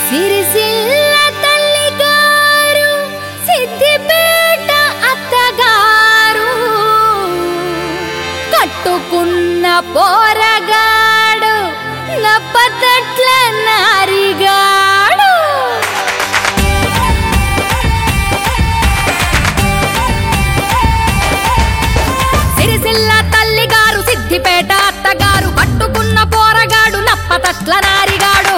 సిరిసిల్ల తల్లిగారు సిద్దిపేట అత్తగారు కట్టుకున్న పోరగాడు నప్పతట్ల నారిగాడు సిరిసిల్ల తల్లిగారు సిద్దిపేట అత్తగారు కట్టుకున్న పోరగాడు నప్పతట్ల నారిగాడు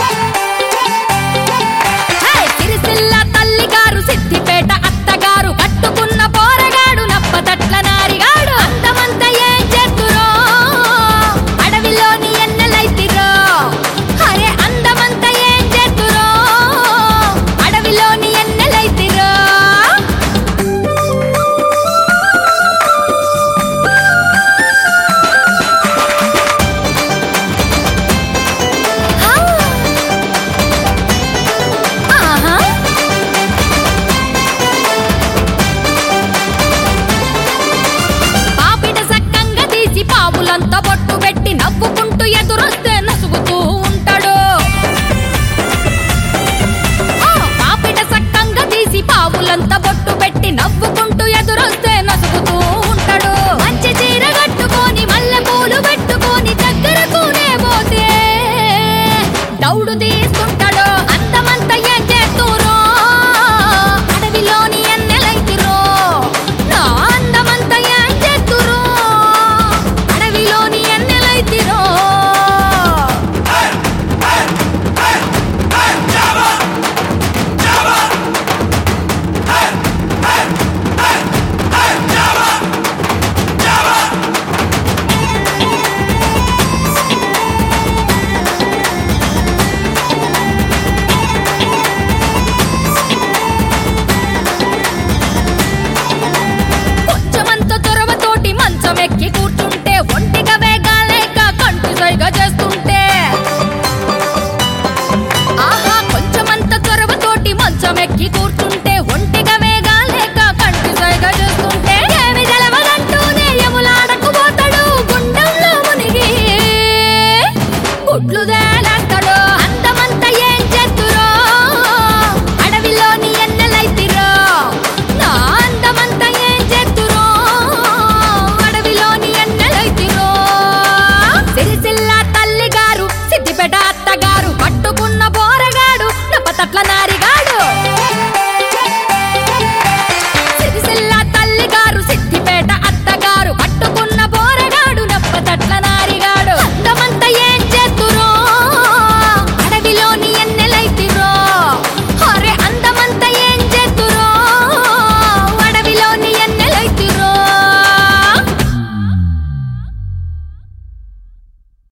హే! సిరిసిల్ల తల్లిగారు సిద్దిపేట అత్తగారు కట్టుకున్న పోరగాడు నప్పతట్ల నారిగాడు అందమంత ఏం చేతురో అడవిలోని ఎన్నెలైతిరో అరే అందమంత ఏం చేతురో అడవిలోని ఎన్నెలైతిరో హా! ఆహా పాపిట సక్కంగా తీసి పావులంతా బొట్టు పెట్టి నవ్వుకుంటూ ఎదురొస్తే నసుగుతూ ఉంటాడు ఆ, పాపిట సక్కంగా తీసి పావులంతా బొట్టు పెట్టి నవ్వుకుంటూ ఎదురొస్తే నసుగుతూ ఉంటాడు మంచి చీర కట్టుకొని మల్లె పూలు పెట్టుకొని దగ్గరకునే పోతే దౌడు తీస్తూ